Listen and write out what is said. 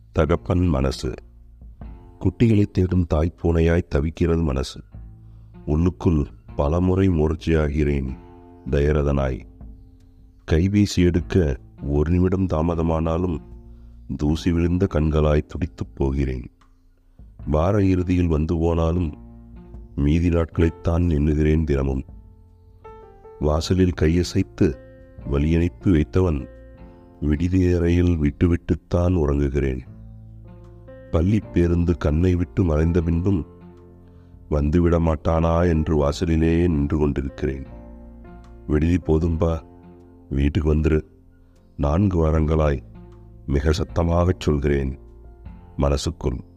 தகப்பன் மனசு குட்டிகளை தேடும் தாய்ப்பூனையாய் தவிக்கிறது மனசு உள்ளுக்குள் பலமுறை மூர்ச்சையாகிறேன் தயரதனாய் கைவீசி எடுக்க ஒரு நிமிடம் தாமதமானாலும் தூசி விழுந்த கண்களாய் துடித்துப் போகிறேன் வார இறுதியில் வந்து போனாலும் மீதி நாட்களைத்தான் எண்ணுகிறேன் தினமும் வாசலில் கையசைத்து வலியணைப்பு வைத்தவன் விடுதி அறையில் விட்டுவிட்டுத்தான் உறங்குகிறேன் பள்ளி பேருந்து கண்ணை விட்டு மறைந்த பின்பும் வந்துவிட மாட்டானா என்று வாசலிலேயே நின்று கொண்டிருக்கிறேன் விடுதி போதும்பா வீட்டுக்கு வந்துரு நான்கு வாரங்களாய் மிக சத்தமாகச் சொல்கிறேன் மனசுக்குள்